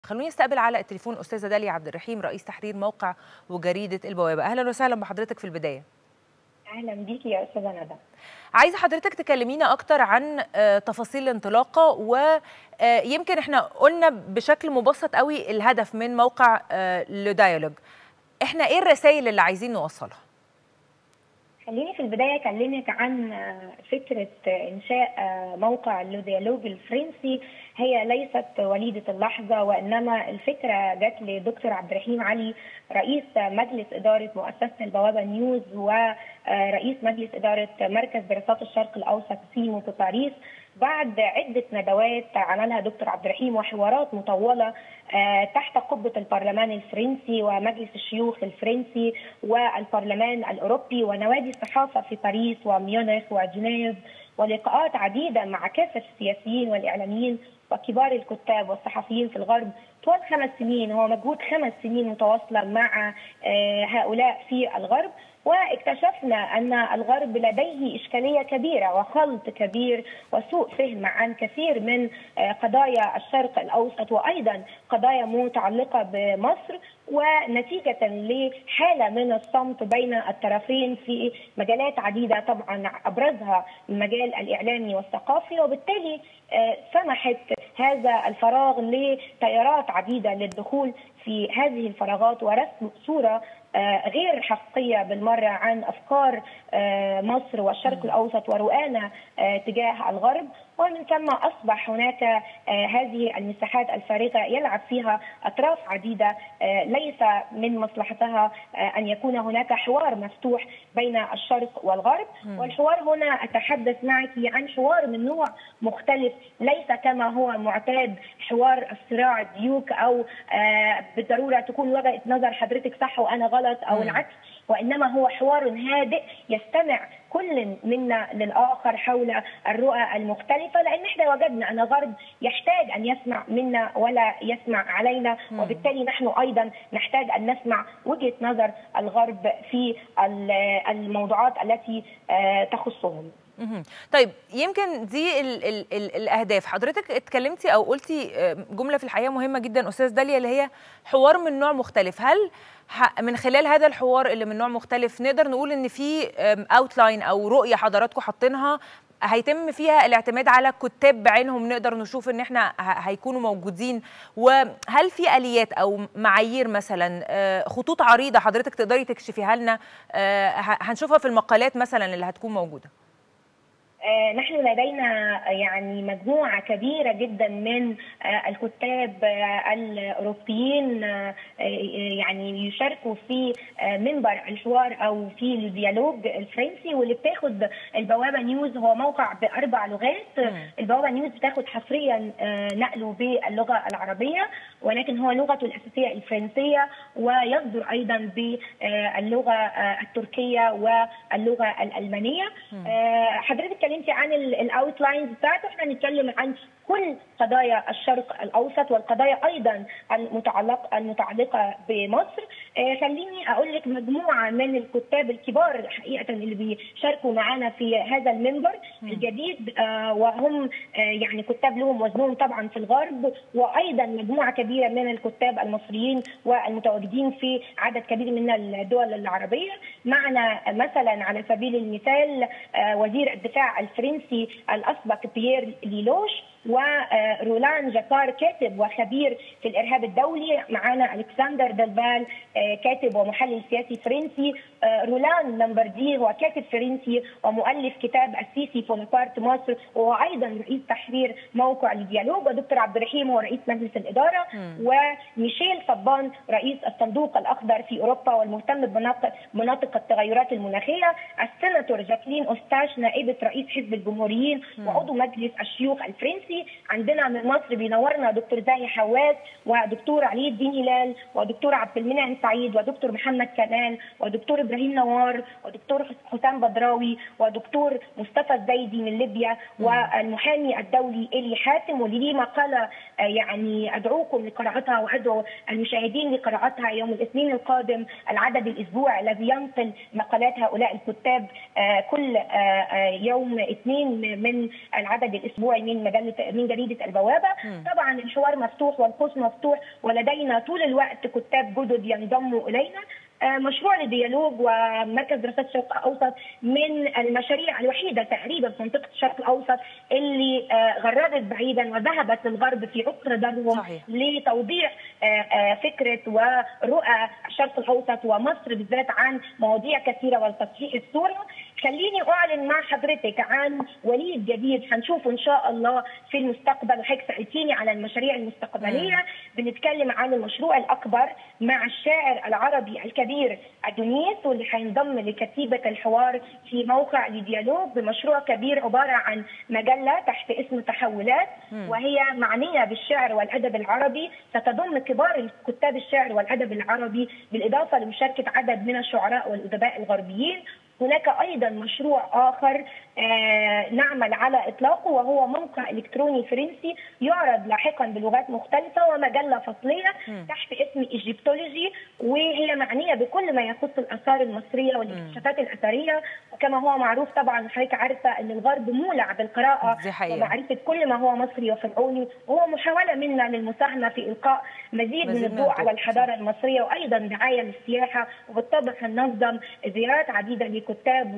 خلوني استقبل على التليفون استاذه داليا عبد الرحيم رئيس تحرير موقع وجريده البوابه اهلا وسهلا بحضرتك في البدايه اهلا بيكي يا استاذه ندى عايزه حضرتك تكلمينا اكتر عن تفاصيل الانطلاقه ويمكن احنا قلنا بشكل مبسط قوي الهدف من موقع لديالوج احنا ايه الرسائل اللي عايزين نوصلها خليني في البدايه اكلمك عن فكره انشاء موقع لوديالوج الفرنسي هي ليست وليده اللحظه وانما الفكره جت لدكتور عبد الرحيم علي رئيس مجلس اداره مؤسسه البوابه نيوز ورئيس مجلس اداره مركز دراسات الشرق الاوسط سيمو في باريس بعد عدة ندوات عملها دكتور عبد الرحيم وحوارات مطولة تحت قبة البرلمان الفرنسي ومجلس الشيوخ الفرنسي والبرلمان الأوروبي ونوادي الصحافة في باريس وميونخ وجنيف ولقاءات عديدة مع كافة السياسيين والإعلاميين وكبار الكتاب والصحفيين في الغرب طوال خمس سنين هو مجهود خمس سنين متواصلة مع هؤلاء في الغرب واكتشفنا ان الغرب لديه اشكاليه كبيره وخلط كبير وسوء فهم عن كثير من قضايا الشرق الاوسط وايضا قضايا متعلقه بمصر ونتيجه لحاله من الصمت بين الطرفين في مجالات عديده طبعا ابرزها المجال الاعلامي والثقافي وبالتالي سمحت هذا الفراغ لتيارات عديده للدخول في هذه الفراغات ورسم صوره غير حقيقيه بالمره عن افكار مصر والشرق الاوسط ورؤانا تجاه الغرب ومن ثم اصبح هناك هذه المساحات الفارغه يلعب فيها اطراف عديده ليس من مصلحتها ان يكون هناك حوار مفتوح بين الشرق والغرب والحوار هنا اتحدث معك عن حوار من نوع مختلف ليس كما هو معتاد حوار الصراع الديوك او بالضروره تكون وجهه نظر حضرتك صح وانا غلط او العكس وانما هو حوار هادئ يستمع كل منا للاخر حول الرؤى المختلفه لان احنا وجدنا ان الغرب يحتاج ان يسمع منا ولا يسمع علينا وبالتالي نحن ايضا نحتاج ان نسمع وجهه نظر الغرب في الموضوعات التي تخصهم. طيب يمكن دي ال ال ال الاهداف حضرتك اتكلمتي او قلتي جمله في الحقيقه مهمه جدا استاذ داليا اللي هي حوار من نوع مختلف هل من خلال هذا الحوار اللي من نوع مختلف نقدر نقول ان في اوتلاين او رؤيه حضراتكم حاطينها هيتم فيها الاعتماد على كتاب بعينهم نقدر نشوف ان احنا هيكونوا موجودين وهل في اليات او معايير مثلا خطوط عريضه حضرتك تقدري تكشفيها لنا هنشوفها في المقالات مثلا اللي هتكون موجوده نحن لدينا يعني مجموعه كبيره جدا من الكتاب الاوروبيين يعني يشاركوا في منبر الحوار او في الديالوج الفرنسي واللي بتاخد البوابه نيوز هو موقع باربع لغات البوابه نيوز بتاخد حصريا نقله باللغه العربيه ولكن هو لغته الاساسيه الفرنسيه ويصدر ايضا باللغه التركيه واللغه الالمانيه حضرتك اتكلمتي عن الاوتلاينز بتاعته احنا هنتكلم عن كل قضايا الشرق الاوسط والقضايا ايضا المتعلقه المتعلقه بمصر آه خليني اقول لك مجموعه من الكتاب الكبار حقيقه اللي بيشاركوا معانا في هذا المنبر الجديد آه وهم آه يعني كتاب لهم وزنهم طبعا في الغرب وايضا مجموعه كبيره من الكتاب المصريين والمتواجدين في عدد كبير من الدول العربيه معنا مثلا على سبيل المثال وزير الدفاع الفرنسي الاسبق بيير ليلوش ورولان جاكار كاتب وخبير في الارهاب الدولي معانا الكسندر دلبال كاتب ومحلل سياسي فرنسي رولان لامبردي هو كاتب فرنسي ومؤلف كتاب السيسي بونابرت مصر وهو ايضا رئيس تحرير موقع الديالوج ودكتور عبد الرحيم هو رئيس مجلس الاداره وميشيل صبان رئيس الصندوق الاخضر في اوروبا والمهتم بمناطق مناطق التغيرات المناخيه السيناتور جاكلين اوستاش نائبه رئيس حزب الجمهوريين وعضو مجلس الشيوخ الفرنسي عندنا من مصر بينورنا دكتور زاهي حواس ودكتور علي الدين هلال ودكتور عبد المنعم سعيد ودكتور محمد كمال ودكتور ابراهيم نوار ودكتور حسام بدراوي ودكتور مصطفى الزايدي من ليبيا والمحامي الدولي الي حاتم واللي ليه مقاله يعني ادعوكم لقراءتها وادعو المشاهدين لقراءتها يوم الاثنين القادم العدد الاسبوع الذي ينقل مقالات هؤلاء الكتاب كل يوم اثنين من العدد الاسبوعي من مجله من جريده البوابه طبعا الحوار مفتوح والقوس مفتوح ولدينا طول الوقت كتاب جدد ينضموا الينا مشروع لديالوج ومركز دراسات الشرق الاوسط من المشاريع الوحيده تقريبا في منطقه الشرق الاوسط اللي غردت بعيدا وذهبت للغرب في عقر دربهم لتوضيح فكره ورؤى الشرق الاوسط ومصر بالذات عن مواضيع كثيره وتصحيح الصوره خليني اعلن مع حضرتك عن وليد جديد هنشوفه ان شاء الله في المستقبل وحضرتك سالتيني على المشاريع المستقبليه مم. بنتكلم عن المشروع الاكبر مع الشاعر العربي الكبير ادونيس واللي هينضم لكتيبه الحوار في موقع لديالوج بمشروع كبير عباره عن مجله تحت اسم تحولات مم. وهي معنيه بالشعر والادب العربي ستضم كبار كتاب الشعر والادب العربي بالاضافه لمشاركه عدد من الشعراء والادباء الغربيين هناك ايضا مشروع اخر آه نعمل على اطلاقه وهو موقع الكتروني فرنسي يعرض لاحقا بلغات مختلفه ومجله فصليه م. تحت اسم ايجيبتولوجي وهي معنيه بكل ما يخص الاثار المصريه والاكتشافات الاثريه وكما هو معروف طبعا حضرتك عارفه ان الغرب مولع بالقراءه ومعرفه كل ما هو مصري وفرعوني وهو محاوله منا للمساهمه في القاء مزيد من الضوء على الحضاره المصريه وايضا دعايه للسياحه وبالطبع هننظم زيارات عديده لكتاب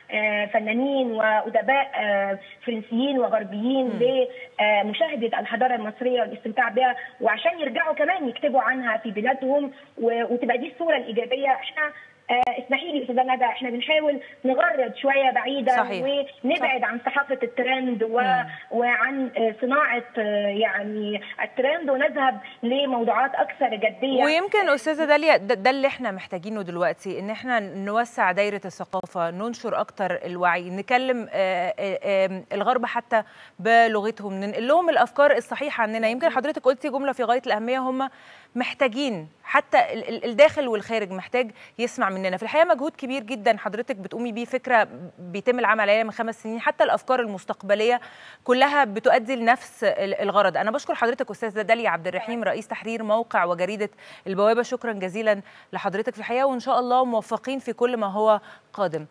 وفنانين وادباء فرنسيين وغربيين لمشاهده الحضاره المصريه والاستمتاع بها وعشان يرجعوا كمان يكتبوا عنها في بلادهم وتبقى دي الصوره الايجابيه احنا اسمحي لي استاذه ندى احنا بنحاول نغرد شويه بعيدا صحيح. ونبعد صح. عن صحافه الترند و... وعن صناعه يعني الترند ونذهب لموضوعات اكثر جديه ويمكن استاذه داليا ده, ده اللي احنا محتاجينه دلوقتي ان احنا نوسع دايره الثقافه ننشر اكتر الوعي نكلم آآ آآ الغرب حتى بلغتهم ننقل لهم الافكار الصحيحه عننا يمكن حضرتك قلتي جمله في غايه الاهميه هم محتاجين حتى الداخل والخارج محتاج يسمع مننا في الحقيقه مجهود كبير جدا حضرتك بتقومي بيه فكره بيتم العمل عليها من خمس سنين حتى الافكار المستقبليه كلها بتؤدي لنفس الغرض انا بشكر حضرتك استاذه داليا عبد الرحيم رئيس تحرير موقع وجريده البوابه شكرا جزيلا لحضرتك في الحقيقه وان شاء الله موفقين في كل ما هو قادم